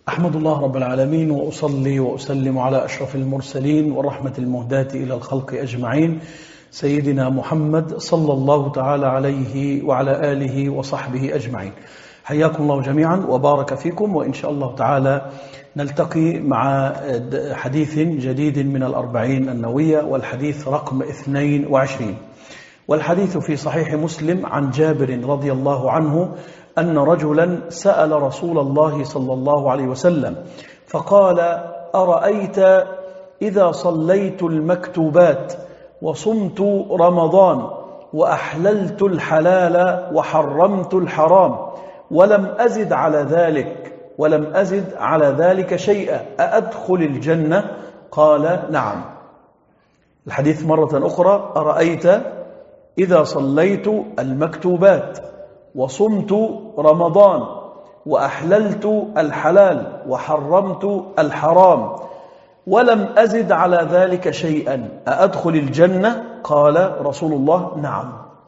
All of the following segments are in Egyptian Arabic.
أحمد الله رب العالمين وأصلي وأسلم على أشرف المرسلين والرحمة المهداة إلى الخلق أجمعين سيدنا محمد صلى الله تعالى عليه وعلى آله وصحبه أجمعين حياكم الله جميعا وبارك فيكم وإن شاء الله تعالى نلتقي مع حديث جديد من الأربعين النووية والحديث رقم 22 والحديث في صحيح مسلم عن جابر رضي الله عنه أن رجلا سأل رسول الله صلى الله عليه وسلم فقال أرأيت إذا صليت المكتوبات وصمت رمضان وأحللت الحلال وحرمت الحرام ولم أزد على ذلك ولم أزد على ذلك شيئا أأدخل الجنة قال نعم الحديث مرة أخرى أرأيت إذا صليت المكتوبات وصمت رمضان وأحللت الحلال وحرمت الحرام ولم أزد على ذلك شيئا أأدخل الجنة قال رسول الله نعم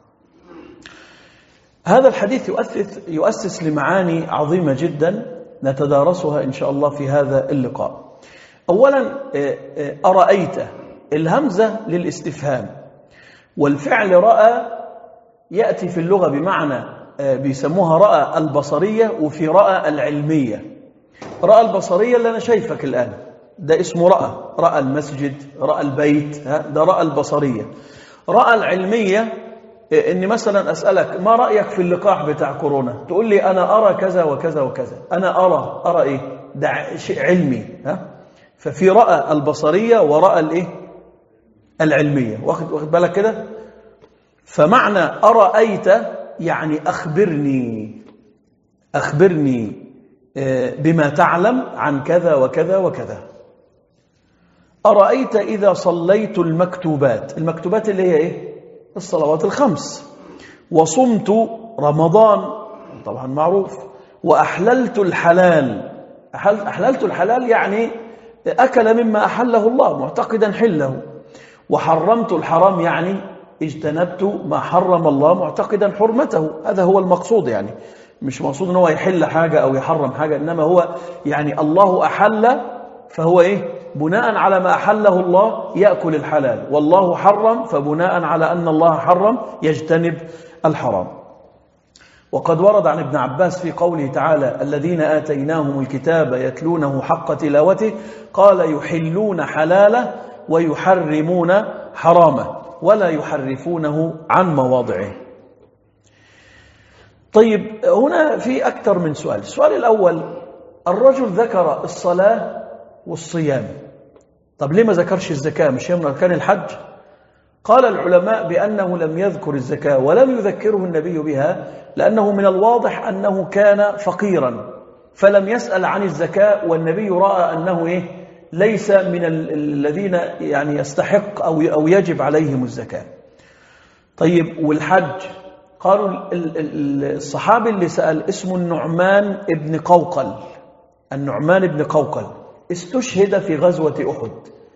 هذا الحديث يؤسس, يؤسس لمعاني عظيمة جدا نتدارسها إن شاء الله في هذا اللقاء أولا أرأيت الهمزة للاستفهام والفعل رأى يأتي في اللغة بمعنى بيسموها رأى البصرية وفي رأى العلمية رأى البصرية اللي أنا شايفك الآن ده اسمه رأى رأى المسجد رأى البيت ده رأى البصرية رأى العلمية إني مثلا أسألك ما رأيك في اللقاح بتاع كورونا تقول لي أنا أرى كذا وكذا وكذا أنا أرى أرى إيه ده شيء علمي ها ففي رأى البصرية ورأى الإيه العلمية واخد, واخد بالك كده فمعنى أرأيت يعني أخبرني أخبرني بما تعلم عن كذا وكذا وكذا أرأيت إذا صليت المكتوبات المكتوبات اللي هي إيه الصلوات الخمس وصمت رمضان طبعا معروف وأحللت الحلال أحللت الحلال يعني أكل مما أحله الله معتقدا حله وحرمت الحرام يعني اجتنبت ما حرم الله معتقدا حرمته هذا هو المقصود يعني مش مقصود ان هو يحل حاجة أو يحرم حاجة إنما هو يعني الله أحل فهو إيه بناء على ما أحله الله يأكل الحلال والله حرم فبناء على أن الله حرم يجتنب الحرام وقد ورد عن ابن عباس في قوله تعالى الذين آتيناهم الكتاب يتلونه حق تلاوته قال يحلون حلاله ويحرمون حرامه ولا يحرفونه عن مواضعه طيب هنا في أكثر من سؤال السؤال الأول الرجل ذكر الصلاة والصيام طب ليه ما ذكرش الزكاة مش هي من أركان الحج قال العلماء بأنه لم يذكر الزكاة ولم يذكره النبي بها لأنه من الواضح أنه كان فقيرا فلم يسأل عن الزكاة والنبي رأى أنه إيه ليس من الذين يعني يستحق أو أو يجب عليهم الزكاة طيب والحج قالوا الصحابي اللي سأل اسمه النعمان ابن قوقل النعمان ابن قوقل استشهد في غزوة أحد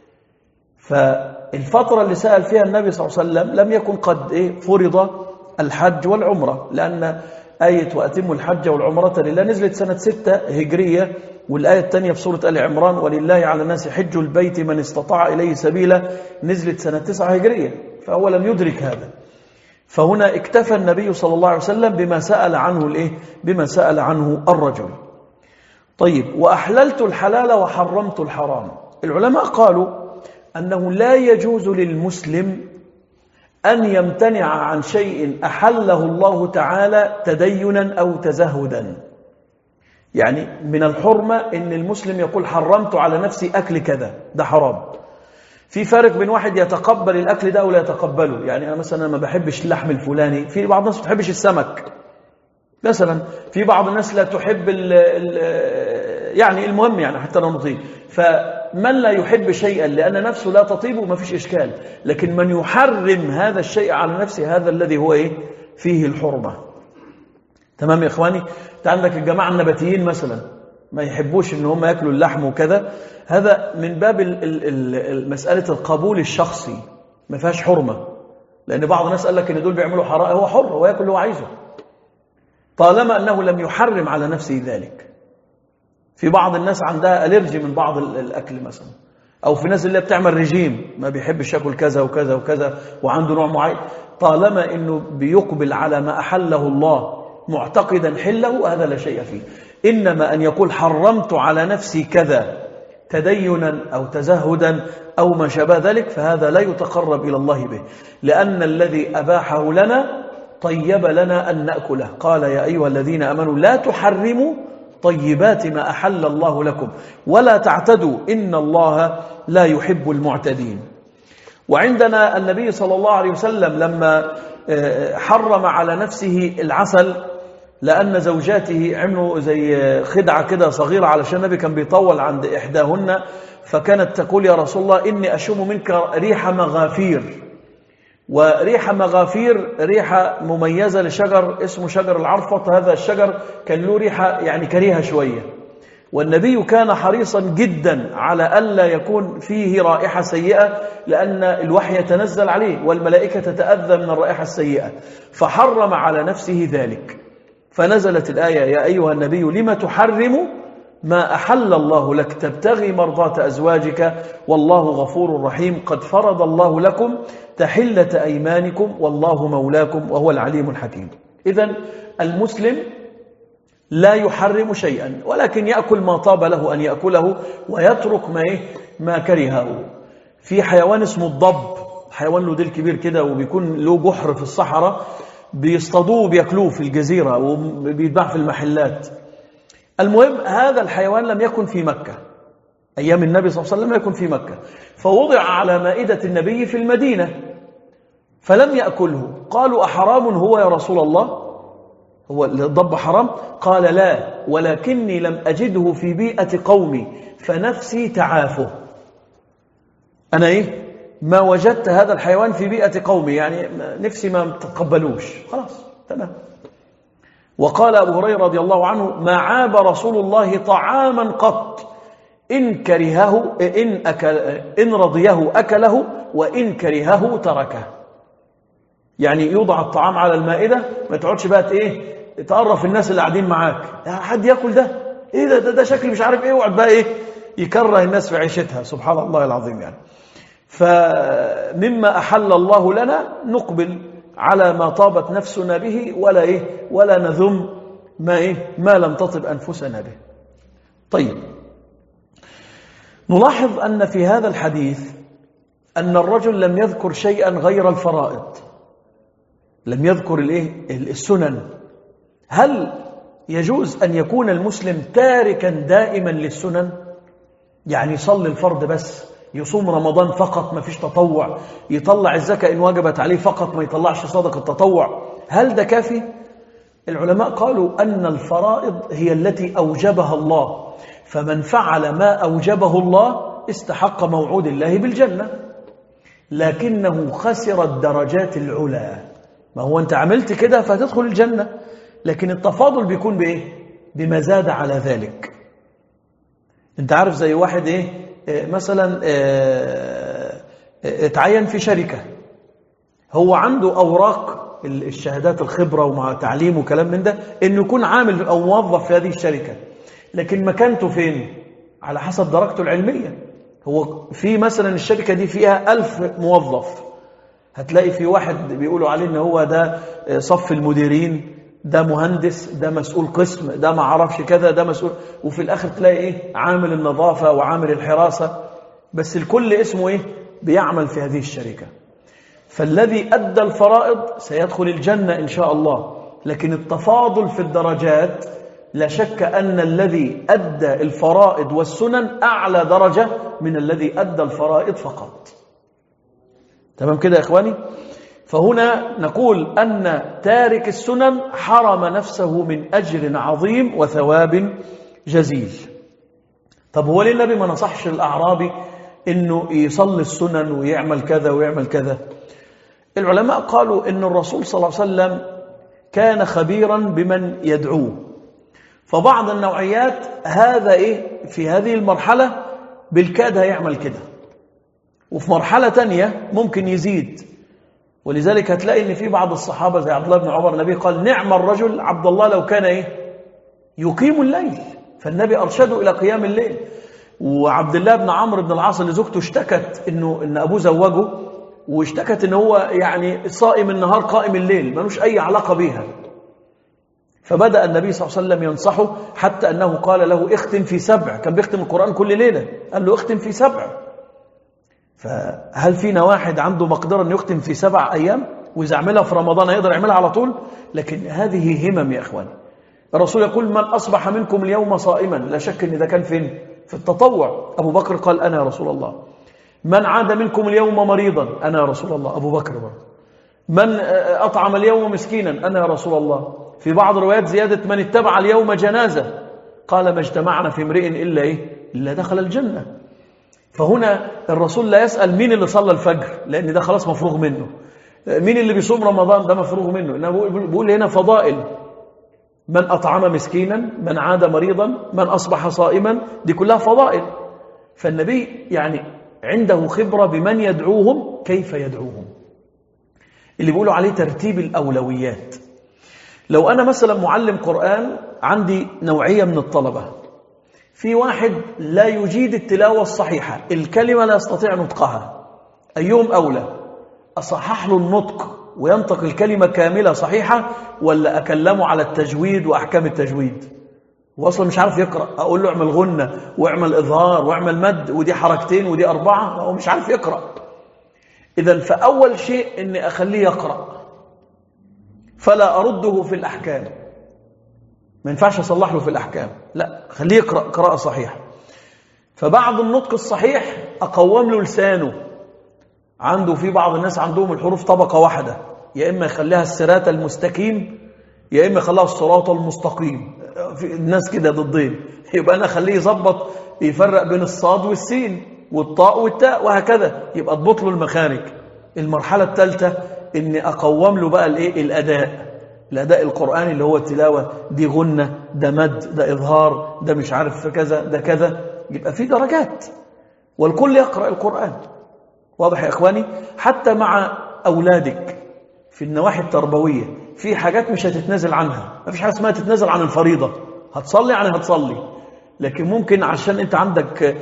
فالفترة اللي سأل فيها النبي صلى الله عليه وسلم لم يكن قد إيه فرض الحج والعمرة لأن آية وأتم الحج والعمرة لله نزلت سنة ستة هجرية والآية الثانية في سورة آل عمران ولله على الناس حج البيت من استطاع إليه سبيلا نزلت سنة تسعة هجرية فهو لم يدرك هذا فهنا اكتفى النبي صلى الله عليه وسلم بما سأل عنه الإيه؟ بما سأل عنه الرجل طيب وأحللت الحلال وحرمت الحرام العلماء قالوا أنه لا يجوز للمسلم أن يمتنع عن شيء أحله الله تعالى تدينا أو تزهدا يعني من الحرمة أن المسلم يقول حرمت على نفسي أكل كذا ده حرام في فرق بين واحد يتقبل الأكل ده ولا يتقبله يعني أنا مثلا ما بحبش اللحم الفلاني في بعض الناس ما بتحبش السمك مثلا في بعض الناس لا تحب ال ال يعني المهم يعني حتى لا نطيب فمن لا يحب شيئا لأن نفسه لا تطيبه ما فيش إشكال لكن من يحرم هذا الشيء على نفسه هذا الذي هو إيه فيه الحرمة تمام يا إخواني انت عندك الجماعة النباتيين مثلا ما يحبوش ان هم ياكلوا اللحم وكذا هذا من باب ال ال ال مسألة القبول الشخصي ما فيهاش حرمة لأن بعض الناس قال لك ان دول بيعملوا حرام هو حر هو ياكل اللي هو عايزه طالما أنه لم يحرم على نفسه ذلك في بعض الناس عندها ألرجي من بعض الأكل مثلا أو في ناس اللي بتعمل رجيم ما بيحبش ياكل كذا وكذا وكذا وعنده نوع معين طالما أنه بيقبل على ما أحله الله معتقدا حله هذا لا شيء فيه إنما أن يقول حرمت على نفسي كذا تدينا أو تزهدا أو ما شابه ذلك فهذا لا يتقرب إلى الله به لأن الذي أباحه لنا طيب لنا أن نأكله قال يا أيها الذين أمنوا لا تحرموا طيبات ما أحل الله لكم ولا تعتدوا إن الله لا يحب المعتدين وعندنا النبي صلى الله عليه وسلم لما آه، حرم على نفسه العسل لأن زوجاته عملوا زي خدعة كده صغيرة علشان النبي كان بيطول عند إحداهن فكانت تقول يا رسول الله إني أشم منك ريح مغافير وريحة مغافير ريحة مميزة لشجر اسمه شجر العرفط هذا الشجر كان له ريحة يعني كريهة شوية والنبي كان حريصا جدا على ألا يكون فيه رائحة سيئة لأن الوحي يتنزل عليه والملائكة تتأذى من الرائحة السيئة فحرم على نفسه ذلك فنزلت الآية يا أيها النبي لما تحرم ما أحل الله لك تبتغي مرضاة أزواجك والله غفور رحيم قد فرض الله لكم تحلة أيمانكم والله مولاكم وهو العليم الحكيم إذا المسلم لا يحرم شيئا ولكن يأكل ما طاب له أن يأكله ويترك ما, إيه؟ ما كرهه في حيوان اسمه الضب حيوان له ديل كبير كده وبيكون له جحر في الصحراء بيصطادوه وبياكلوه في الجزيرة وبيتباع في المحلات المهم هذا الحيوان لم يكن في مكة أيام النبي صلى الله عليه وسلم لم يكن في مكة فوضع على مائدة النبي في المدينة فلم يأكله قالوا أحرام هو يا رسول الله هو الضب حرام قال لا ولكني لم أجده في بيئة قومي فنفسي تعافه أنا إيه ما وجدت هذا الحيوان في بيئة قومي يعني نفسي ما تقبلوش خلاص تمام وقال أبو هريرة رضي الله عنه ما عاب رسول الله طعاما قط إن كرهه إن, أكل إن رضيه أكله وإن كرهه تركه يعني يوضع الطعام على المائدة ما تقعدش بقى إيه تقرف الناس اللي قاعدين معاك حد ياكل ده ايه ده ده, ده شكل مش عارف ايه وقعد بقى ايه يكره الناس في عيشتها سبحان الله العظيم يعني فمما أحل الله لنا نقبل على ما طابت نفسنا به ولا إيه ولا نذم ما إيه ما لم تطب أنفسنا به طيب نلاحظ أن في هذا الحديث أن الرجل لم يذكر شيئا غير الفرائض لم يذكر الايه السنن هل يجوز أن يكون المسلم تاركا دائما للسنن يعني يصلي الفرض بس يصوم رمضان فقط ما فيش تطوع يطلع الزكاة إن وجبت عليه فقط ما يطلعش صدقة التطوع هل ده كافي؟ العلماء قالوا أن الفرائض هي التي أوجبها الله فمن فعل ما أوجبه الله استحق موعود الله بالجنة لكنه خسر الدرجات العلى ما هو أنت عملت كده فتدخل الجنة لكن التفاضل بيكون بإيه؟ بما زاد على ذلك أنت عارف زي واحد إيه آه، مثلا آه، آه، اتعين في شركة هو عنده أوراق الشهادات الخبرة ومع تعليم وكلام من ده إنه يكون عامل أو موظف في هذه الشركة لكن مكانته فين على حسب درجته العلمية هو في مثلا الشركة دي فيها ألف موظف هتلاقي في واحد بيقولوا عليه إن هو ده صف المديرين ده مهندس ده مسؤول قسم ده ما عرفش كذا ده مسؤول وفي الاخر تلاقي ايه عامل النظافه وعامل الحراسه بس الكل اسمه ايه بيعمل في هذه الشركه فالذي ادى الفرائض سيدخل الجنه ان شاء الله لكن التفاضل في الدرجات لا شك ان الذي ادى الفرائض والسنن اعلى درجه من الذي ادى الفرائض فقط تمام كده يا اخواني فهنا نقول أن تارك السنن حرم نفسه من أجر عظيم وثواب جزيل طب هو ليه النبي ما نصحش الأعرابي أنه يصلي السنن ويعمل كذا ويعمل كذا العلماء قالوا أن الرسول صلى الله عليه وسلم كان خبيرا بمن يدعوه فبعض النوعيات هذا إيه في هذه المرحلة بالكاد هيعمل كده وفي مرحلة تانية ممكن يزيد ولذلك هتلاقي ان في بعض الصحابه زي عبد الله بن عمر النبي قال نعم الرجل عبد الله لو كان ايه يقيم الليل فالنبي أرشده إلى قيام الليل وعبد الله بن عمرو بن العاص اللي زوجته اشتكت انه ان ابوه زوجه واشتكت ان هو يعني صائم النهار قائم الليل ملوش اي علاقه بيها فبدا النبي صلى الله عليه وسلم ينصحه حتى انه قال له اختم في سبع كان بيختم القران كل ليله قال له اختم في سبع فهل فينا واحد عنده مقدره انه يختم في سبع ايام واذا عملها في رمضان هيقدر يعملها على طول لكن هذه همم يا اخواني الرسول يقول من اصبح منكم اليوم صائما لا شك ان ده كان فين في التطوع ابو بكر قال انا يا رسول الله من عاد منكم اليوم مريضا انا يا رسول الله ابو بكر برضه من اطعم اليوم مسكينا انا يا رسول الله في بعض روايات زياده من اتبع اليوم جنازه قال ما اجتمعنا في امرئ الا ايه الا دخل الجنه فهنا الرسول لا يسال مين اللي صلى الفجر لان ده خلاص مفروغ منه مين اللي بيصوم رمضان ده مفروغ منه انه بيقول هنا فضائل من أطعم مسكينا من عاد مريضا من أصبح صائما دي كلها فضائل فالنبي يعني عنده خبرة بمن يدعوهم كيف يدعوهم اللي بيقولوا عليه ترتيب الأولويات لو أنا مثلا معلم قرآن عندي نوعية من الطلبة في واحد لا يجيد التلاوة الصحيحة الكلمة لا يستطيع نطقها أيهم أولى أصحح له النطق وينطق الكلمة كاملة صحيحة ولا أكلمه على التجويد وأحكام التجويد واصلا مش عارف يقرأ أقول له اعمل غنة واعمل إظهار واعمل مد ودي حركتين ودي أربعة هو مش عارف يقرأ إذا فأول شيء أني أخليه يقرأ فلا أرده في الأحكام ما ينفعش أصلح له في الأحكام لا خليه يقرأ قراءة صحيحة فبعد النطق الصحيح أقوم له لسانه عنده في بعض الناس عندهم الحروف طبقة واحدة يا إما يخليها السرات المستقيم يا إما يخليها الصراط المستقيم في الناس كده ضدين يبقى أنا أخليه يظبط يفرق بين الصاد والسين والطاء والتاء وهكذا يبقى اضبط له المخارج المرحلة الثالثة إني أقوم له بقى الإيه الأداء الأداء القرآني اللي هو التلاوة دي غنة ده مد ده إظهار ده مش عارف كذا ده كذا يبقى في درجات والكل يقرأ القرآن واضح يا إخواني حتى مع أولادك في النواحي التربوية في حاجات مش هتتنازل عنها ما فيش حاجة اسمها تتنازل عن الفريضة هتصلي يعني هتصلي لكن ممكن عشان انت عندك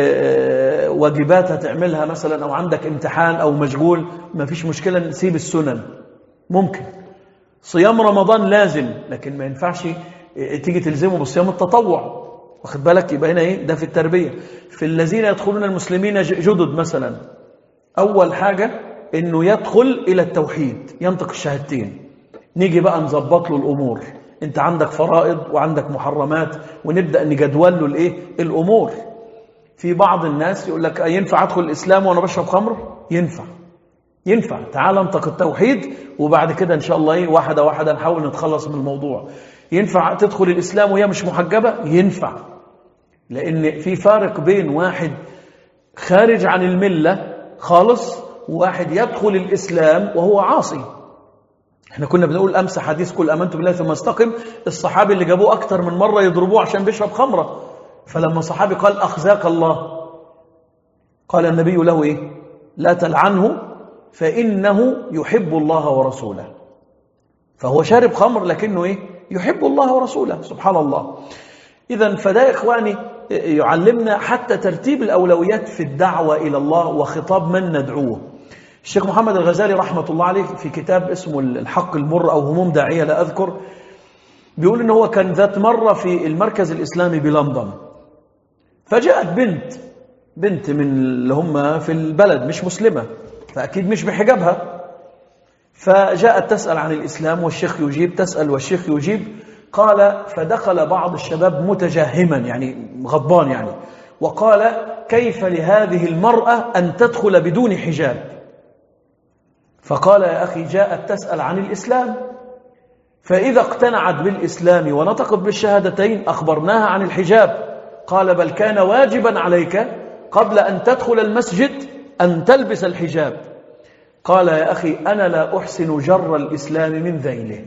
واجبات هتعملها مثلا او عندك امتحان او مشغول ما فيش مشكلة نسيب السنن ممكن صيام رمضان لازم لكن ما ينفعش تيجي تلزمه بالصيام التطوع واخد بالك يبقى هنا ايه ده في التربية في الذين يدخلون المسلمين جدد مثلا أول حاجة إنه يدخل إلى التوحيد ينطق الشهادتين نيجي بقى نظبط له الأمور أنت عندك فرائض وعندك محرمات ونبدأ نجدول له الإيه الأمور في بعض الناس يقول لك ينفع أدخل الإسلام وأنا بشرب خمر ينفع ينفع تعال انطق التوحيد وبعد كده إن شاء الله إيه واحدة واحدة نحاول نتخلص من الموضوع ينفع تدخل الإسلام وهي مش محجبة ينفع لأن في فارق بين واحد خارج عن الملة خالص وواحد يدخل الإسلام وهو عاصي احنا كنا بنقول أمس حديث كل أمنت بالله ثم استقم الصحابي اللي جابوه أكتر من مرة يضربوه عشان بيشرب خمرة فلما صحابي قال أخزاك الله قال النبي له إيه لا تلعنه فإنه يحب الله ورسوله فهو شارب خمر لكنه إيه يحب الله ورسوله سبحان الله إذا فده يا إخواني يعلمنا حتى ترتيب الأولويات في الدعوة إلى الله وخطاب من ندعوه الشيخ محمد الغزالي رحمة الله عليه في كتاب اسمه الحق المر أو هموم داعية لا أذكر بيقول إن هو كان ذات مرة في المركز الإسلامي بلندن فجاءت بنت بنت من اللي هم في البلد مش مسلمة فأكيد مش بحجابها فجاءت تسأل عن الإسلام والشيخ يجيب تسأل والشيخ يجيب قال فدخل بعض الشباب متجهما يعني غضبان يعني وقال كيف لهذه المرأة أن تدخل بدون حجاب فقال يا أخي جاءت تسأل عن الإسلام فإذا اقتنعت بالإسلام ونطقت بالشهادتين أخبرناها عن الحجاب قال بل كان واجبا عليك قبل أن تدخل المسجد أن تلبس الحجاب قال يا أخي أنا لا أحسن جر الإسلام من ذيله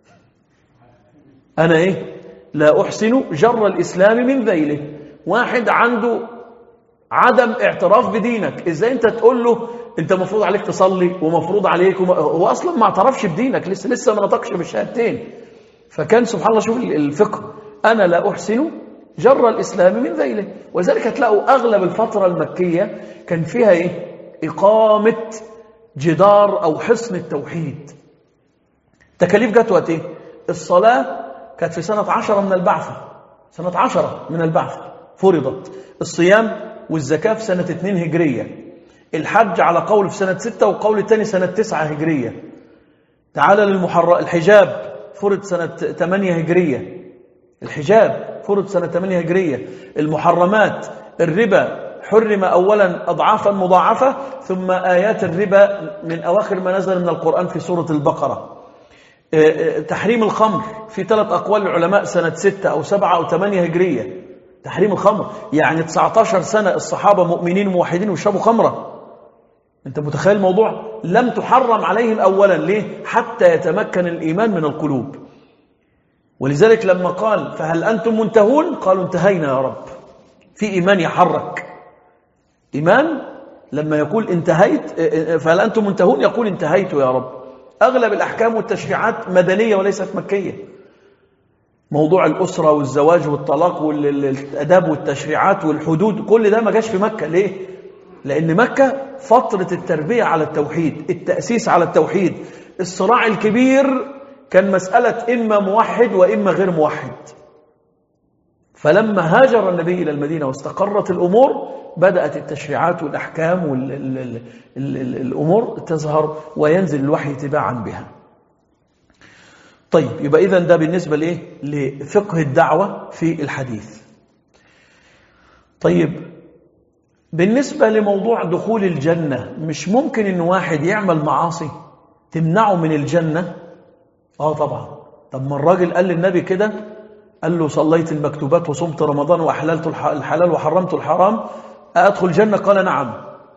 أنا إيه لا أحسن جر الإسلام من ذيله واحد عنده عدم اعتراف بدينك إزاي أنت تقول له أنت مفروض عليك تصلي ومفروض عليك وما هو أصلا ما اعترفش بدينك لسه لسه ما نطقش بالشهادتين فكان سبحان الله شوف الفقه أنا لا أحسن جر الإسلام من ذيله ولذلك هتلاقوا أغلب الفترة المكية كان فيها إيه؟ إقامة جدار أو حصن التوحيد تكاليف جت وقت إيه؟ الصلاة كانت في سنة عشرة من البعثة سنة عشرة من البعثة فرضت الصيام والزكاة في سنة اتنين هجرية الحج على قول في سنة ستة وقول الثاني سنة تسعة هجرية تعال للمحرر الحجاب فرض سنة 8 هجرية الحجاب فرض سنة 8 هجرية المحرمات الربا حرم أولا أضعافا مضاعفة ثم آيات الربا من أواخر ما نزل من القرآن في سورة البقرة تحريم الخمر في ثلاث أقوال العلماء سنة 6 أو 7 أو 8 هجرية تحريم الخمر يعني 19 سنة الصحابة مؤمنين موحدين ويشربوا خمرة انت متخيل الموضوع لم تحرم عليهم اولا ليه حتى يتمكن الايمان من القلوب ولذلك لما قال فهل انتم منتهون قالوا انتهينا يا رب في ايمان يحرك ايمان لما يقول انتهيت فهل انتم منتهون يقول انتهيت يا رب اغلب الاحكام والتشريعات مدنيه وليست مكيه موضوع الاسره والزواج والطلاق والاداب والتشريعات والحدود كل ده ما جاش في مكه ليه لأن مكة فترة التربية على التوحيد التأسيس على التوحيد الصراع الكبير كان مسألة إما موحد وإما غير موحد فلما هاجر النبي إلى المدينة واستقرت الأمور بدأت التشريعات والأحكام والأمور تظهر وينزل الوحي تباعا بها طيب يبقى إذن ده بالنسبة لإيه؟ لفقه الدعوة في الحديث طيب بالنسبة لموضوع دخول الجنة مش ممكن ان واحد يعمل معاصي تمنعه من الجنة اه طبعا طب ما الراجل قال للنبي كده قال له صليت المكتوبات وصمت رمضان وأحللت الحلال وحرمت الحرام أدخل الجنة قال نعم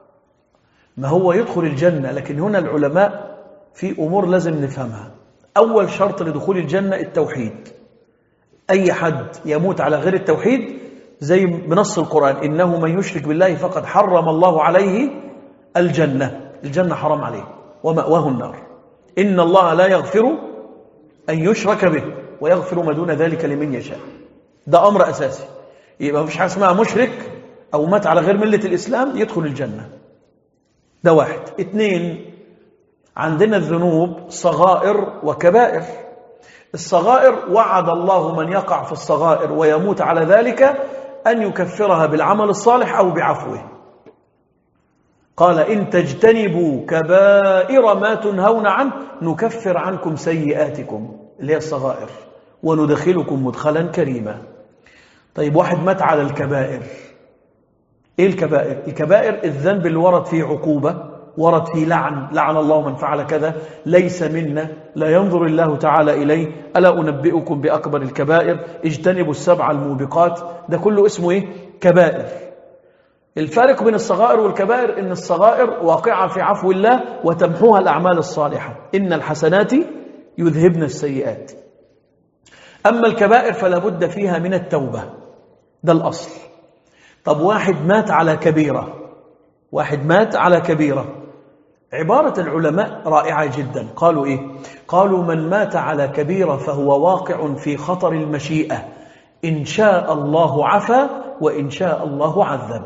ما هو يدخل الجنة لكن هنا العلماء في أمور لازم نفهمها أول شرط لدخول الجنة التوحيد أي حد يموت على غير التوحيد زي بنص القرآن إنه من يشرك بالله فقد حرم الله عليه الجنة الجنة حرام عليه ومأواه النار إن الله لا يغفر أن يشرك به ويغفر ما دون ذلك لمن يشاء ده أمر أساسي يبقى مفيش حاجة اسمها مشرك أو مات على غير ملة الإسلام يدخل الجنة ده واحد اتنين عندنا الذنوب صغائر وكبائر الصغائر وعد الله من يقع في الصغائر ويموت على ذلك أن يكفرها بالعمل الصالح أو بعفوه قال إن تجتنبوا كبائر ما تنهون عنه نكفر عنكم سيئاتكم اللي هي الصغائر وندخلكم مدخلا كريما طيب واحد مات على الكبائر ايه الكبائر الكبائر الذنب اللي ورد فيه عقوبة ورد فيه لعن لعن الله من فعل كذا ليس منا لا ينظر الله تعالى إليه ألا أنبئكم بأكبر الكبائر اجتنبوا السبع الموبقات ده كله اسمه إيه كبائر الفارق بين الصغائر والكبائر إن الصغائر واقعة في عفو الله وتمحوها الأعمال الصالحة إن الحسنات يذهبن السيئات أما الكبائر فلا بد فيها من التوبة ده الأصل طب واحد مات على كبيرة واحد مات على كبيرة عبارة العلماء رائعة جدا قالوا إيه قالوا من مات على كبيرة فهو واقع في خطر المشيئة إن شاء الله عفى وإن شاء الله عذب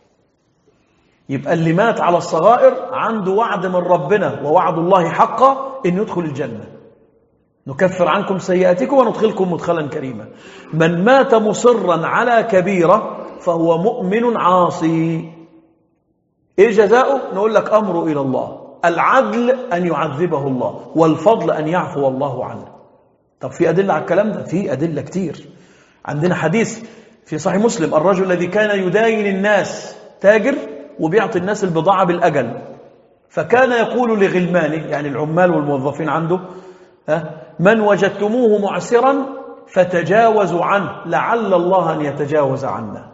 يبقى اللي مات على الصغائر عنده وعد من ربنا ووعد الله حقا إن يدخل الجنة نكفر عنكم سيئاتكم وندخلكم مدخلا كريما من مات مصرا على كبيرة فهو مؤمن عاصي ايه جزاؤه نقول لك امره الى الله العدل ان يعذبه الله والفضل ان يعفو الله عنه طب في ادله على الكلام ده في ادله كتير عندنا حديث في صحيح مسلم الرجل الذي كان يداين الناس تاجر وبيعطي الناس البضاعه بالاجل فكان يقول لغلمانه يعني العمال والموظفين عنده من وجدتموه معسرا فتجاوزوا عنه لعل الله ان يتجاوز عنا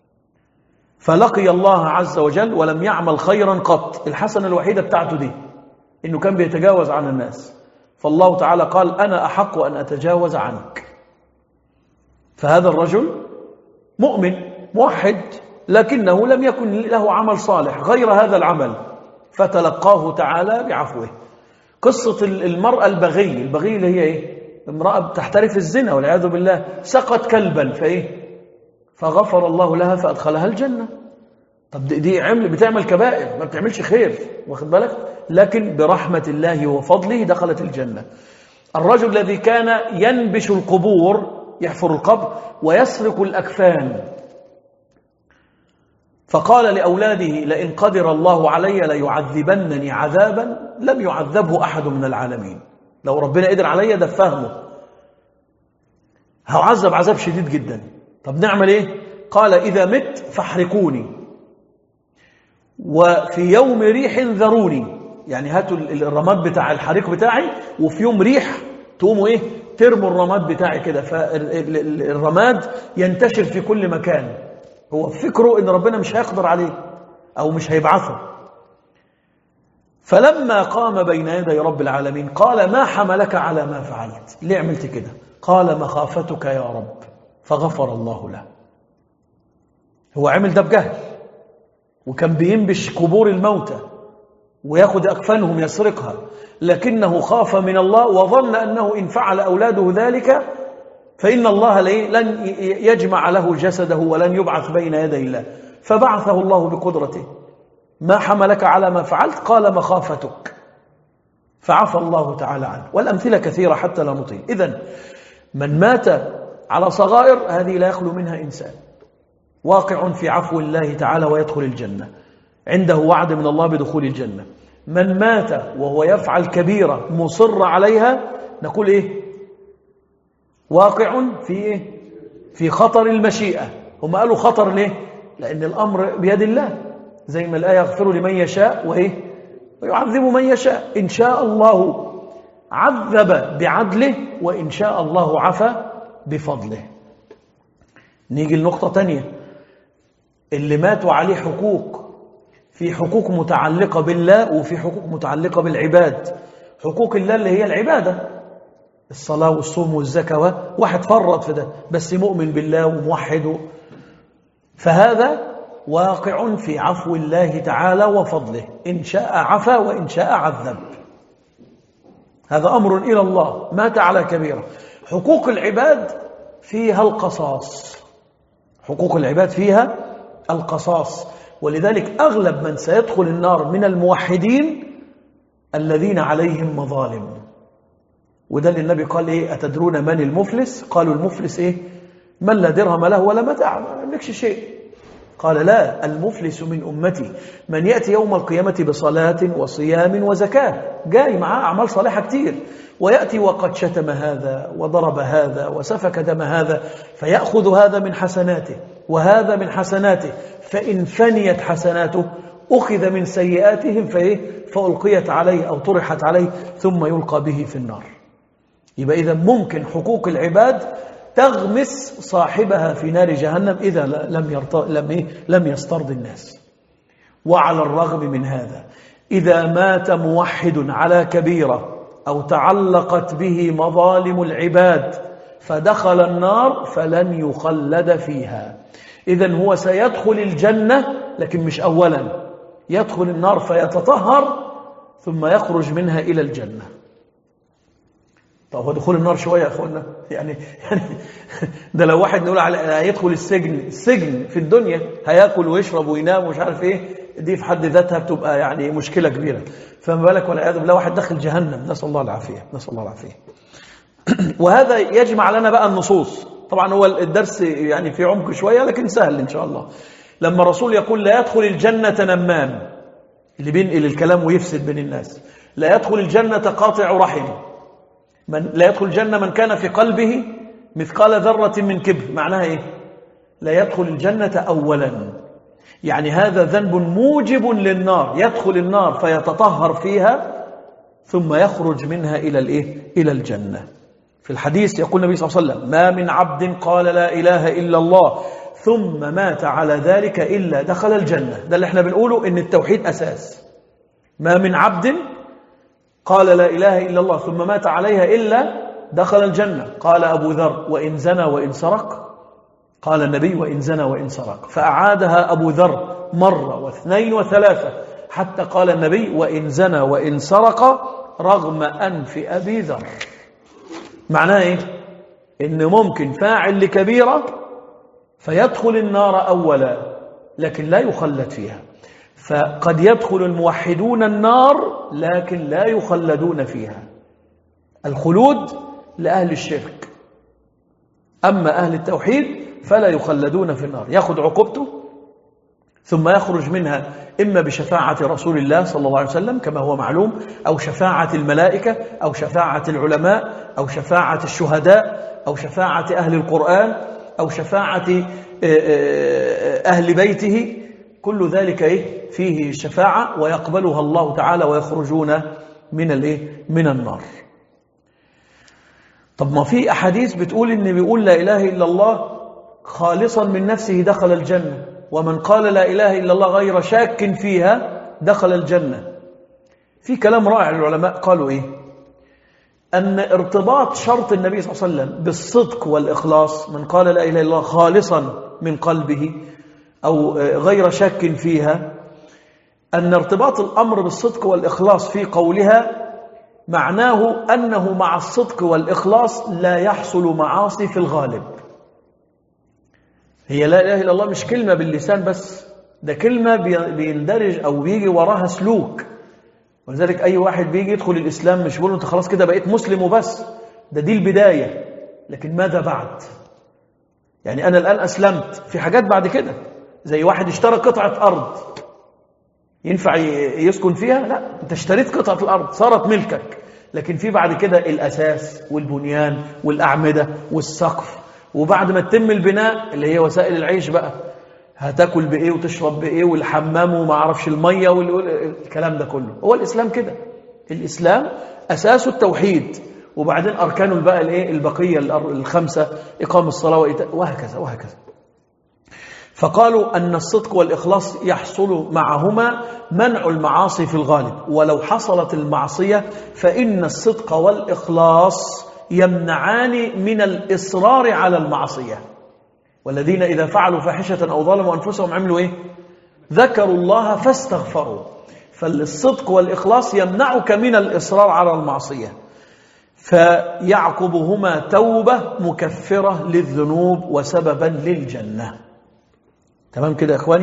فلقي الله عز وجل ولم يعمل خيرا قط الحسنة الوحيدة بتاعته دي إنه كان بيتجاوز عن الناس فالله تعالى قال أنا أحق أن أتجاوز عنك فهذا الرجل مؤمن موحد لكنه لم يكن له عمل صالح غير هذا العمل فتلقاه تعالى بعفوه قصة المرأة البغي البغي اللي هي إيه؟ امرأة تحترف الزنا والعياذ بالله سقط كلبا فإيه فغفر الله لها فأدخلها الجنة طب دي, دي عمل بتعمل كبائر ما بتعملش خير واخد بالك لكن برحمة الله وفضله دخلت الجنة الرجل الذي كان ينبش القبور يحفر القبر ويسرق الأكفان فقال لأولاده لئن قدر الله علي ليعذبنني عذابا لم يعذبه أحد من العالمين لو ربنا قدر علي ده فهمه هعذب عذاب شديد جدا طب نعمل ايه قال إذا مت فاحرقوني وفي يوم ريح ذروني يعني هاتوا الرماد بتاع الحريق بتاعي وفي يوم ريح تقوموا ايه ترموا الرماد بتاعي كده فالرماد ينتشر في كل مكان هو فكره ان ربنا مش هيقدر عليه او مش هيبعثه فلما قام بين يدي رب العالمين قال ما حملك على ما فعلت ليه عملت كده قال مخافتك يا رب فغفر الله له هو عمل ده بجهل وكان بينبش قبور الموتى وياخد أكفانهم يسرقها لكنه خاف من الله وظن أنه إن فعل أولاده ذلك فإن الله لن يجمع له جسده ولن يبعث بين يدي الله فبعثه الله بقدرته ما حملك على ما فعلت قال مخافتك فعفى الله تعالى عنه والأمثلة كثيرة حتى لا نطيل إذن من مات على صغائر هذه لا يخلو منها إنسان واقع في عفو الله تعالى ويدخل الجنة عنده وعد من الله بدخول الجنة من مات وهو يفعل كبيرة مصر عليها نقول إيه واقع في إيه في خطر المشيئة هم قالوا خطر ليه لأن الأمر بيد الله زي ما الآية يغفر لمن يشاء وإيه ويعذب من يشاء إن شاء الله عذب بعدله وإن شاء الله عفى بفضله نيجي لنقطة تانية اللي ماتوا عليه حقوق في حقوق متعلقة بالله وفي حقوق متعلقة بالعباد حقوق الله اللي هي العبادة الصلاة والصوم والزكاة واحد فرط في ده بس مؤمن بالله وموحد فهذا واقع في عفو الله تعالى وفضله إن شاء عفا وإن شاء عذب هذا أمر إلى الله مات على كبيرة حقوق العباد فيها القصاص حقوق العباد فيها القصاص ولذلك أغلب من سيدخل النار من الموحدين الذين عليهم مظالم وده اللي النبي قال إيه أتدرون من المفلس قالوا المفلس إيه من لا درهم له ولا متاع ما يملكش شيء قال لا المفلس من أمتي من يأتي يوم القيامة بصلاة وصيام وزكاة جاي معاه أعمال صالحة كتير ويأتي وقد شتم هذا وضرب هذا وسفك دم هذا فيأخذ هذا من حسناته وهذا من حسناته فإن فنيت حسناته أخذ من سيئاتهم فإيه فألقيت عليه أو طرحت عليه ثم يلقى به في النار يبقى إذا ممكن حقوق العباد تغمس صاحبها في نار جهنم إذا لم, يرط... لم, إيه؟ لم يسترضي الناس وعلى الرغم من هذا إذا مات موحد على كبيرة أو تعلقت به مظالم العباد فدخل النار فلن يخلد فيها إذا هو سيدخل الجنة لكن مش أولا يدخل النار فيتطهر ثم يخرج منها إلى الجنة طب هو دخول النار شويه يا اخوانا يعني يعني ده لو واحد نقول على هيدخل السجن السجن في الدنيا هياكل ويشرب وينام ومش عارف ايه دي في حد ذاتها بتبقى يعني مشكله كبيره فما بالك والعياذ بالله واحد داخل جهنم نسال الله العافيه نسال الله العافيه وهذا يجمع لنا بقى النصوص طبعا هو الدرس يعني في عمق شويه لكن سهل ان شاء الله لما الرسول يقول لا يدخل الجنه نمام اللي بينقل الكلام ويفسد بين الناس لا يدخل الجنه قاطع رحم من لا يدخل الجنة من كان في قلبه مثقال ذرة من كبر معناها إيه لا يدخل الجنة أولا يعني هذا ذنب موجب للنار يدخل النار فيتطهر فيها ثم يخرج منها إلى الإيه؟ إلى الجنة في الحديث يقول النبي صلى الله عليه وسلم ما من عبد قال لا إله إلا الله ثم مات على ذلك إلا دخل الجنة ده اللي احنا بنقوله إن التوحيد أساس ما من عبد قال لا إله إلا الله ثم مات عليها إلا دخل الجنة قال أبو ذر وإن زنى وإن سرق قال النبي وإن زنى وإن سرق فأعادها أبو ذر مرة واثنين وثلاثة حتى قال النبي وإن زنى وإن سرق رغم أنف أبي ذر معناه إيه؟ إن ممكن فاعل لكبيرة فيدخل النار أولا لكن لا يخلد فيها فقد يدخل الموحدون النار لكن لا يخلدون فيها الخلود لأهل الشرك أما أهل التوحيد فلا يخلدون في النار يأخذ عقوبته ثم يخرج منها إما بشفاعة رسول الله صلى الله عليه وسلم كما هو معلوم أو شفاعة الملائكة أو شفاعة العلماء أو شفاعة الشهداء أو شفاعة أهل القرآن أو شفاعة أهل بيته كل ذلك إيه فيه شفاعة ويقبلها الله تعالى ويخرجون من الإيه من النار طب ما في أحاديث بتقول إن بيقول لا إله إلا الله خالصا من نفسه دخل الجنة ومن قال لا إله إلا الله غير شاك فيها دخل الجنة في كلام رائع العلماء قالوا إيه أن ارتباط شرط النبي صلى الله عليه وسلم بالصدق والإخلاص من قال لا إله إلا الله خالصا من قلبه أو غير شك فيها أن ارتباط الأمر بالصدق والإخلاص في قولها معناه أنه مع الصدق والإخلاص لا يحصل معاصي في الغالب هي لا إله إلا الله مش كلمة باللسان بس ده كلمة بيندرج أو بيجي وراها سلوك ولذلك أي واحد بيجي يدخل الإسلام مش بيقول أنت خلاص كده بقيت مسلم وبس ده دي البداية لكن ماذا بعد يعني أنا الآن أسلمت في حاجات بعد كده زي واحد اشترى قطعة أرض ينفع يسكن فيها لا انت اشتريت قطعة الأرض صارت ملكك لكن في بعد كده الأساس والبنيان والأعمدة والسقف وبعد ما تتم البناء اللي هي وسائل العيش بقى هتاكل بايه وتشرب بايه والحمام وما اعرفش الميه والكلام ده كله هو الاسلام كده الاسلام اساسه التوحيد وبعدين اركانه بقى الايه البقيه الخمسه اقام الصلاه وهكذا وهكذا فقالوا أن الصدق والإخلاص يحصل معهما منع المعاصي في الغالب ولو حصلت المعصية فإن الصدق والإخلاص يمنعان من الإصرار على المعصية والذين إذا فعلوا فاحشة أو ظلموا أنفسهم عملوا إيه؟ ذكروا الله فاستغفروا فالصدق والإخلاص يمنعك من الإصرار على المعصية فيعقبهما توبة مكفرة للذنوب وسببا للجنة تمام كده يا إخواني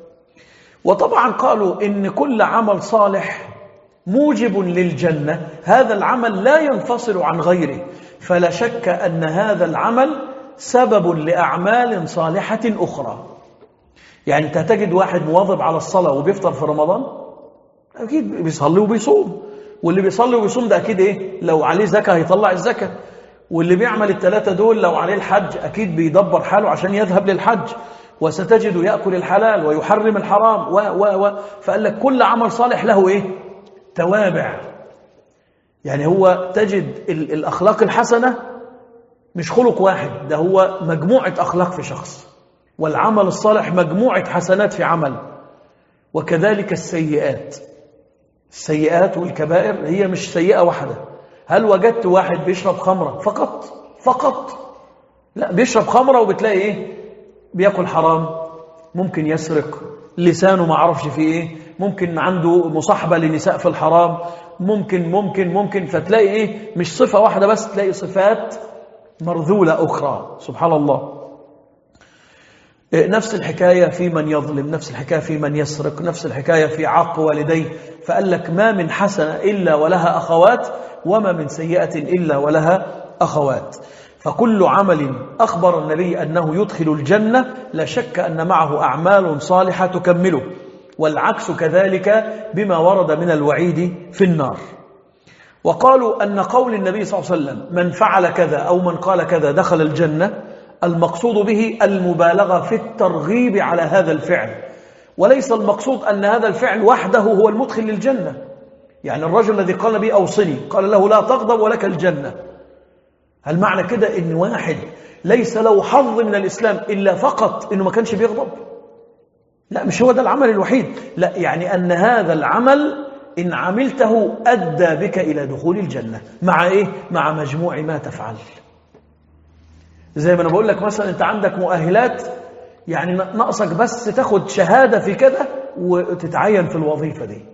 وطبعا قالوا إن كل عمل صالح موجب للجنة هذا العمل لا ينفصل عن غيره فلا شك أن هذا العمل سبب لأعمال صالحة أخرى يعني أنت تجد واحد مواظب على الصلاة وبيفطر في رمضان أكيد بيصلي وبيصوم واللي بيصلي وبيصوم ده أكيد إيه لو عليه زكاة هيطلع الزكاة واللي بيعمل الثلاثة دول لو عليه الحج أكيد بيدبر حاله عشان يذهب للحج وستجد يأكل الحلال ويحرم الحرام و و و فقال لك كل عمل صالح له إيه توابع يعني هو تجد الأخلاق الحسنة مش خلق واحد ده هو مجموعة أخلاق في شخص والعمل الصالح مجموعة حسنات في عمل وكذلك السيئات السيئات والكبائر هي مش سيئة واحدة هل وجدت واحد بيشرب خمرة فقط فقط لا بيشرب خمرة وبتلاقي ايه بياكل حرام ممكن يسرق لسانه ما عرفش فيه ايه ممكن عنده مصاحبة لنساء في الحرام ممكن ممكن ممكن فتلاقي ايه مش صفة واحدة بس تلاقي صفات مرذولة أخرى سبحان الله نفس الحكاية في من يظلم نفس الحكاية في من يسرق نفس الحكاية في عق والديه فقال لك ما من حسنة إلا ولها أخوات وما من سيئة إلا ولها أخوات فكل عمل أخبر النبي أنه يدخل الجنة لا شك أن معه أعمال صالحة تكمله والعكس كذلك بما ورد من الوعيد في النار وقالوا أن قول النبي صلى الله عليه وسلم من فعل كذا أو من قال كذا دخل الجنة المقصود به المبالغة في الترغيب على هذا الفعل وليس المقصود أن هذا الفعل وحده هو المدخل للجنة يعني الرجل الذي قال بي أوصني قال له لا تغضب ولك الجنة هل معنى كده أن واحد ليس له حظ من الإسلام إلا فقط أنه ما كانش بيغضب لا مش هو ده العمل الوحيد لا يعني أن هذا العمل إن عملته أدى بك إلى دخول الجنة مع إيه؟ مع مجموع ما تفعل زي ما أنا بقول لك مثلا أنت عندك مؤهلات يعني ناقصك بس تاخد شهادة في كده وتتعين في الوظيفة دي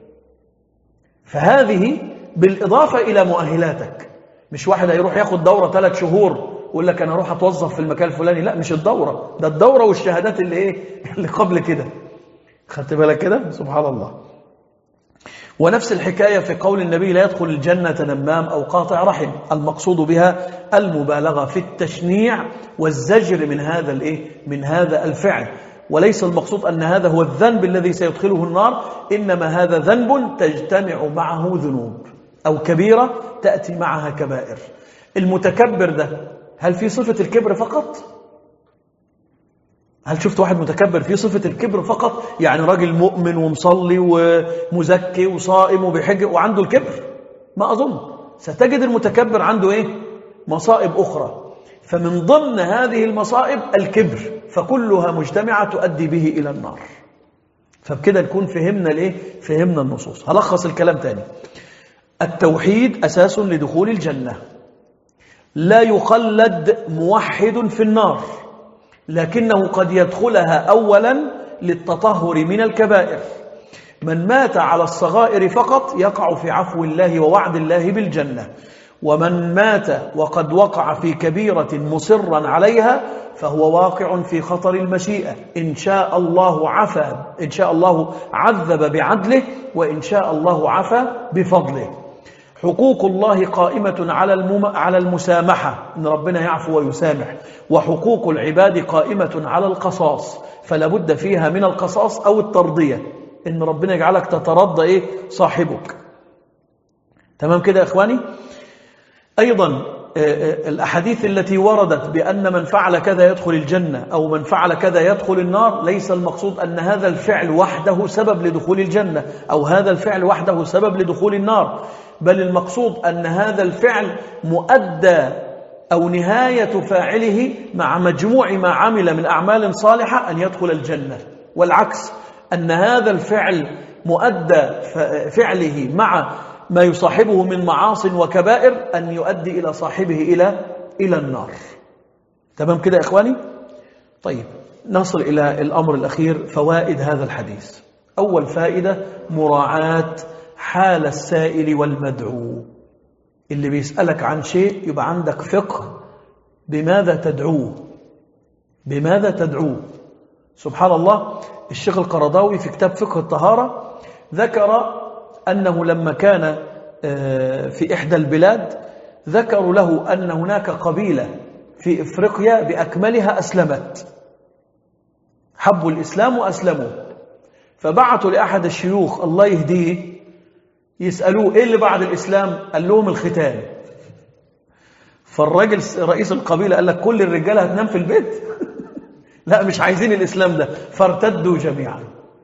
فهذه بالإضافة إلى مؤهلاتك مش واحد هيروح ياخد دورة ثلاث شهور يقول لك انا اروح اتوظف في المكان الفلاني لا مش الدوره ده الدوره والشهادات اللي ايه اللي قبل كده خدت بالك كده سبحان الله ونفس الحكاية في قول النبي لا يدخل الجنة نمام أو قاطع رحم المقصود بها المبالغة في التشنيع والزجر من هذا الإيه؟ من هذا الفعل وليس المقصود أن هذا هو الذنب الذي سيدخله النار إنما هذا ذنب تجتمع معه ذنوب أو كبيرة تأتي معها كبائر المتكبر ده هل في صفة الكبر فقط؟ هل شفت واحد متكبر في صفة الكبر فقط يعني راجل مؤمن ومصلي ومزكي وصائم وبيحج وعنده الكبر ما أظن ستجد المتكبر عنده إيه مصائب أخرى فمن ضمن هذه المصائب الكبر فكلها مجتمعة تؤدي به إلى النار فبكده نكون فهمنا ليه فهمنا النصوص هلخص الكلام تاني التوحيد أساس لدخول الجنة لا يخلد موحد في النار لكنه قد يدخلها أولا للتطهر من الكبائر من مات على الصغائر فقط يقع في عفو الله ووعد الله بالجنة ومن مات وقد وقع في كبيرة مصرا عليها فهو واقع في خطر المشيئة إن شاء الله عفى إن شاء الله عذب بعدله وإن شاء الله عفى بفضله حقوق الله قائمة على المم... على المسامحة إن ربنا يعفو ويسامح وحقوق العباد قائمة على القصاص فلا بد فيها من القصاص أو الترضية إن ربنا يجعلك تترضى إيه صاحبك تمام كده يا إخواني أيضا الأحاديث التي وردت بأن من فعل كذا يدخل الجنة أو من فعل كذا يدخل النار ليس المقصود أن هذا الفعل وحده سبب لدخول الجنة أو هذا الفعل وحده سبب لدخول النار بل المقصود أن هذا الفعل مؤدى أو نهاية فاعله مع مجموع ما عمل من أعمال صالحة أن يدخل الجنة والعكس أن هذا الفعل مؤدى فعله مع ما يصاحبه من معاص وكبائر أن يؤدي إلى صاحبه إلى إلى النار تمام كده يا إخواني طيب نصل إلى الأمر الأخير فوائد هذا الحديث أول فائدة مراعاة حال السائل والمدعو اللي بيسألك عن شيء يبقى عندك فقه بماذا تدعوه بماذا تدعوه سبحان الله الشيخ القرضاوي في كتاب فقه الطهارة ذكر أنه لما كان في إحدى البلاد ذكروا له أن هناك قبيلة في إفريقيا بأكملها أسلمت حبوا الإسلام وأسلموا فبعثوا لأحد الشيوخ الله يهديه يسألوه إيه اللي بعد الإسلام قال لهم الختان فالراجل رئيس القبيلة قال لك كل الرجالة هتنام في البيت لا مش عايزين الإسلام ده فارتدوا جميعا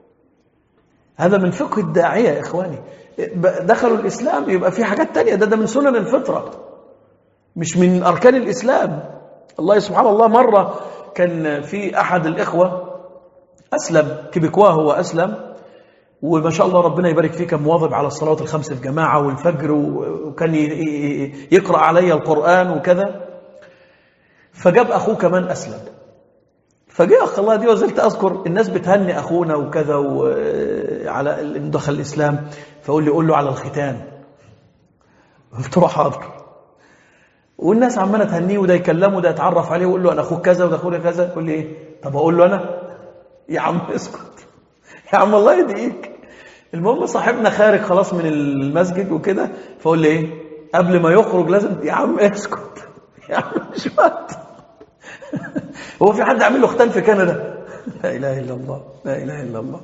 هذا من فقه الداعية يا إخواني دخلوا الإسلام يبقى في حاجات تانية ده ده من سنن الفطرة مش من أركان الإسلام الله سبحان الله مرة كان في أحد الإخوة أسلم كبكواه هو أسلم وما شاء الله ربنا يبارك فيه كان مواظب على الصلوات الخمس الجماعة والفجر وكان يقرأ علي القرآن وكذا فجاب أخوه كمان أسلم فجاء أخ الله دي وزلت أذكر الناس بتهني أخونا وكذا وعلى دخل الإسلام فقول لي قول له على الختان قلت له حاضر والناس عمالة تهنيه وده يكلمه وده يتعرف عليه ويقول له أنا أخوك كذا وده أخوك كذا يقول لي إيه طب أقول له أنا يا عم اسكت يا عم الله يديك المهم صاحبنا خارج خلاص من المسجد وكده فقول لي ايه قبل ما يخرج لازم يا عم اسكت يا عم مش وقت هو في حد عامل له ختان في كندا لا اله الا الله لا اله الا الله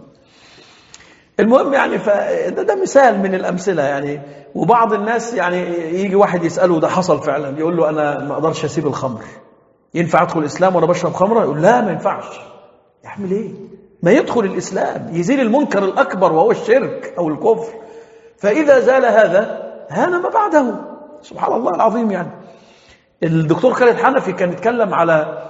المهم يعني فده ده مثال من الامثله يعني وبعض الناس يعني يجي واحد يساله ده حصل فعلا يقول له انا ما اقدرش اسيب الخمر ينفع ادخل الاسلام وانا بشرب خمره يقول لا ما ينفعش يعمل ايه ما يدخل الإسلام يزيل المنكر الأكبر وهو الشرك أو الكفر فإذا زال هذا هان ما بعده سبحان الله العظيم يعني الدكتور خالد حنفي كان يتكلم على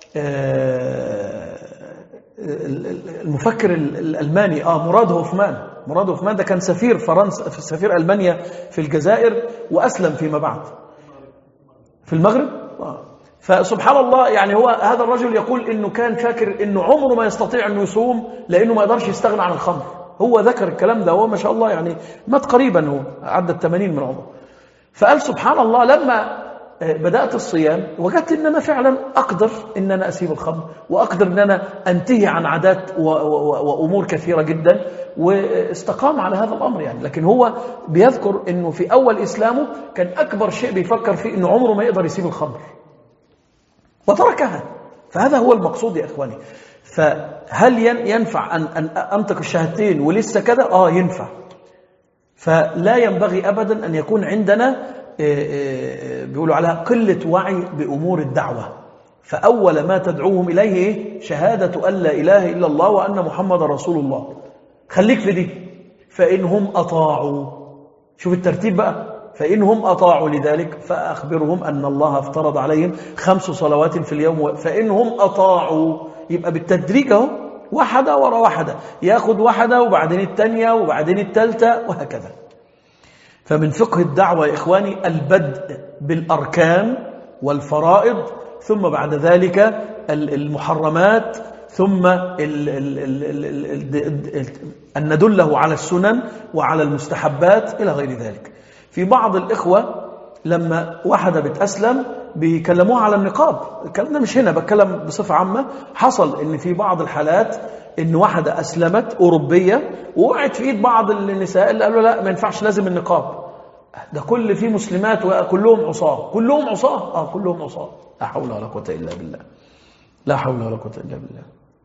المفكر الألماني آه مراد هوفمان مراد هوفمان ده كان سفير فرنسا سفير ألمانيا في الجزائر وأسلم فيما بعد في المغرب آه فسبحان الله يعني هو هذا الرجل يقول انه كان فاكر انه عمره ما يستطيع انه يصوم لانه ما يقدرش يستغنى عن الخمر هو ذكر الكلام ده هو ما شاء الله يعني مات قريبا هو عدى ال 80 من عمره فقال سبحان الله لما بدأت الصيام وجدت ان انا فعلا اقدر ان انا اسيب الخمر واقدر ان انا انتهي عن عادات و- و- وامور كثيره جدا واستقام على هذا الامر يعني لكن هو بيذكر انه في اول اسلامه كان اكبر شيء بيفكر فيه انه عمره ما يقدر يسيب الخمر وتركها فهذا هو المقصود يا اخواني فهل ين- ينفع ان ان انطق الشهادتين ولسه كده اه ينفع فلا ينبغي ابدا ان يكون عندنا آه، آه، بيقولوا عليها قله وعي بامور الدعوه فاول ما تدعوهم اليه إيه؟ شهاده ان لا اله الا الله وان محمد رسول الله خليك في دي فانهم اطاعوا شوف الترتيب بقى فإنهم أطاعوا لذلك فأخبرهم أن الله افترض عليهم خمس صلوات في اليوم فإنهم أطاعوا يبقى بالتدريج اهو واحدة ورا واحدة ياخد واحدة وبعدين التانية وبعدين التالتة وهكذا فمن فقه الدعوة يا إخواني البدء بالأركان والفرائض ثم بعد ذلك ال- المحرمات ثم ال ال ال ال ال ال ال أن ندله على السنن وعلى المستحبات إلى غير ذلك في بعض الإخوة لما واحدة بتأسلم بيكلموها على النقاب الكلام ده مش هنا بتكلم بصفة عامة حصل ان في بعض الحالات ان واحدة أسلمت أوروبية ووقعت في إيد بعض النساء اللي قالوا لا ما ينفعش لازم النقاب ده كل فيه مسلمات وكلهم عصاة كلهم عصاة اه كلهم عصاة لا حول ولا قوة إلا بالله لا حول ولا قوة إلا بالله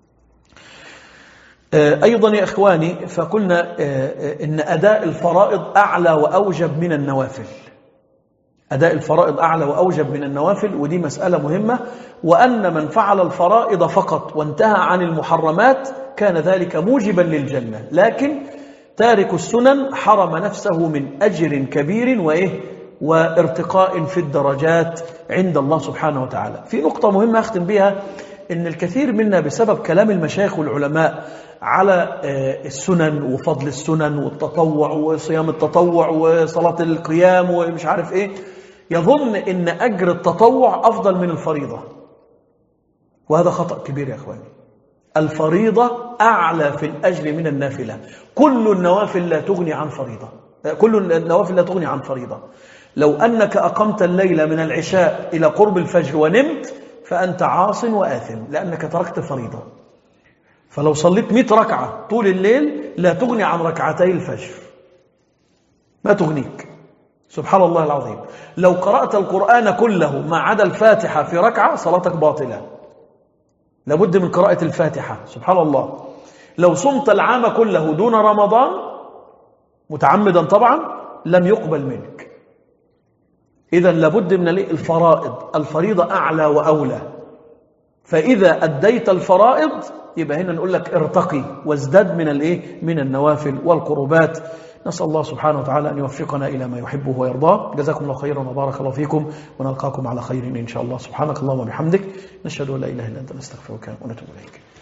آه، أيضا يا إخواني فقلنا آه، آه، إن أداء الفرائض أعلى وأوجب من النوافل أداء الفرائض أعلى وأوجب من النوافل ودي مسألة مهمة وأن من فعل الفرائض فقط وانتهى عن المحرمات كان ذلك موجبا للجنة لكن تارك السنن حرم نفسه من أجر كبير وإيه وارتقاء في الدرجات عند الله سبحانه وتعالى في نقطة مهمة أختم بها إن الكثير منا بسبب كلام المشايخ والعلماء على آه، السنن وفضل السنن والتطوع وصيام التطوع وصلاة القيام ومش عارف إيه يظن إن أجر التطوع أفضل من الفريضة وهذا خطأ كبير يا أخواني الفريضة أعلى في الأجر من النافلة كل النوافل لا تغني عن فريضة كل النوافل لا تغني عن فريضة لو أنك أقمت الليل من العشاء إلى قرب الفجر ونمت فأنت عاص وآثم لأنك تركت فريضة فلو صليت 100 ركعة طول الليل لا تغني عن ركعتي الفجر ما تغنيك سبحان الله العظيم لو قرأت القرآن كله ما عدا الفاتحة في ركعة صلاتك باطلة لابد من قراءة الفاتحة سبحان الله لو صمت العام كله دون رمضان متعمدا طبعا لم يقبل منك إذا لابد من الإيه؟ الفرائض الفريضة أعلى وأولى فإذا أديت الفرائض يبقى هنا نقول لك ارتقي وازداد من الإيه؟ من النوافل والقربات نسأل الله سبحانه وتعالى أن يوفقنا إلى ما يحبه ويرضاه جزاكم الله خيرا وبارك الله فيكم ونلقاكم على خير إن شاء الله سبحانك اللهم وبحمدك نشهد أن لا إله إلا أنت نستغفرك ونتوب إليك